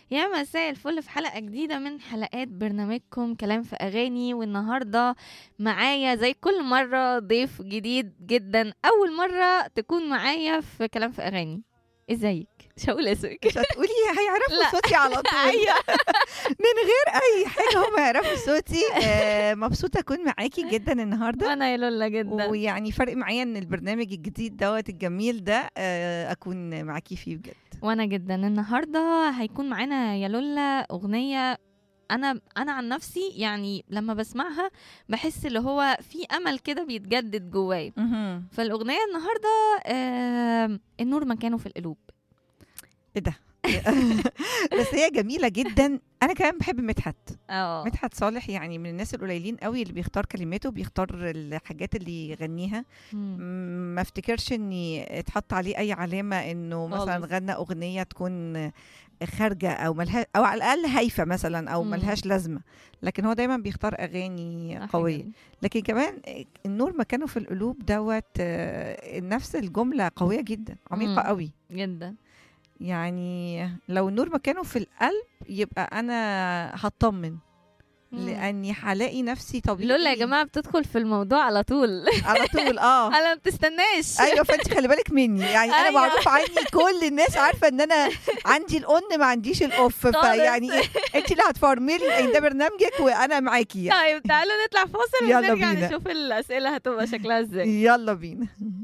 يا مساء الفل في حلقة جديدة من حلقات برنامجكم كلام في أغاني والنهاردة معايا زي كل مرة ضيف جديد جدا أول مرة تكون معايا في كلام في أغاني ازيك؟ مش هقول اسمك مش هتقولي لا. هيعرفوا صوتي على طول أيوة. من غير اي حاجه هم يعرفوا صوتي آه، مبسوطه اكون معاكي جدا النهارده وأنا يا لولا جدا ويعني فرق معايا ان البرنامج الجديد دوت الجميل ده آه، اكون معاكي فيه بجد وأنا جدا النهاردة هيكون معانا يا لولا أغنية أنا أنا عن نفسي يعني لما بسمعها بحس اللي هو في أمل كده بيتجدد جوايا فالأغنية النهاردة آه النور مكانه في القلوب ايه ده بس هي جميله جدا انا كمان بحب مدحت اه مدحت صالح يعني من الناس القليلين قوي اللي بيختار كلماته بيختار الحاجات اللي يغنيها مم. م- ما افتكرش اني اتحط عليه اي علامه انه مثلا خالص. غنى اغنيه تكون خارجه او ملها او على الاقل هايفه مثلا او مم. ملهاش لازمه لكن هو دايما بيختار اغاني صح قويه جدا. لكن كمان النور مكانه في القلوب دوت آه، نفس الجمله قويه جدا عميقه مم. قوي جدا يعني لو النور مكانه في القلب يبقى انا هطمن مم. لاني هلاقي نفسي طبيعي لولا يا جماعه بتدخل في الموضوع على طول على طول اه انا ما بتستناش ايوه فانت خلي بالك مني يعني انا أيوة. معروف عني كل الناس عارفه ان انا عندي الاون ما عنديش الاوف خالص. فيعني إيه، انت اللي هتفرملي إن ده برنامجك وانا معاكي يعني. طيب تعالوا نطلع فاصل يلا ونرجع بينا. نشوف الاسئله هتبقى شكلها ازاي يلا بينا